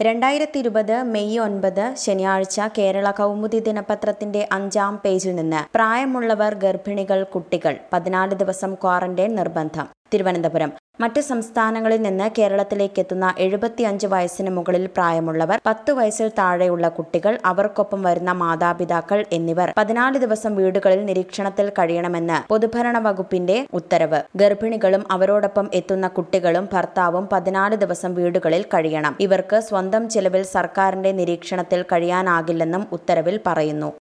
രണ്ടായിരത്തി ഇരുപത് മെയ് ഒൻപത് ശനിയാഴ്ച കേരള കൗമുദി ദിനപത്രത്തിന്റെ അഞ്ചാം പേജിൽ നിന്ന് പ്രായമുള്ളവർ ഗർഭിണികൾ കുട്ടികൾ പതിനാല് ദിവസം ക്വാറന്റൈൻ നിർബന്ധം തിരുവനന്തപുരം മറ്റ് സംസ്ഥാനങ്ങളിൽ നിന്ന് കേരളത്തിലേക്ക് എത്തുന്ന എഴുപത്തിയഞ്ച് വയസ്സിന് മുകളിൽ പ്രായമുള്ളവർ പത്ത് വയസ്സിൽ താഴെയുള്ള കുട്ടികൾ അവർക്കൊപ്പം വരുന്ന മാതാപിതാക്കൾ എന്നിവർ പതിനാല് ദിവസം വീടുകളിൽ നിരീക്ഷണത്തിൽ കഴിയണമെന്ന് പൊതുഭരണ വകുപ്പിന്റെ ഉത്തരവ് ഗർഭിണികളും അവരോടൊപ്പം എത്തുന്ന കുട്ടികളും ഭർത്താവും പതിനാല് ദിവസം വീടുകളിൽ കഴിയണം ഇവർക്ക് സ്വന്തം ചിലവിൽ സർക്കാരിന്റെ നിരീക്ഷണത്തിൽ കഴിയാനാകില്ലെന്നും ഉത്തരവിൽ പറയുന്നു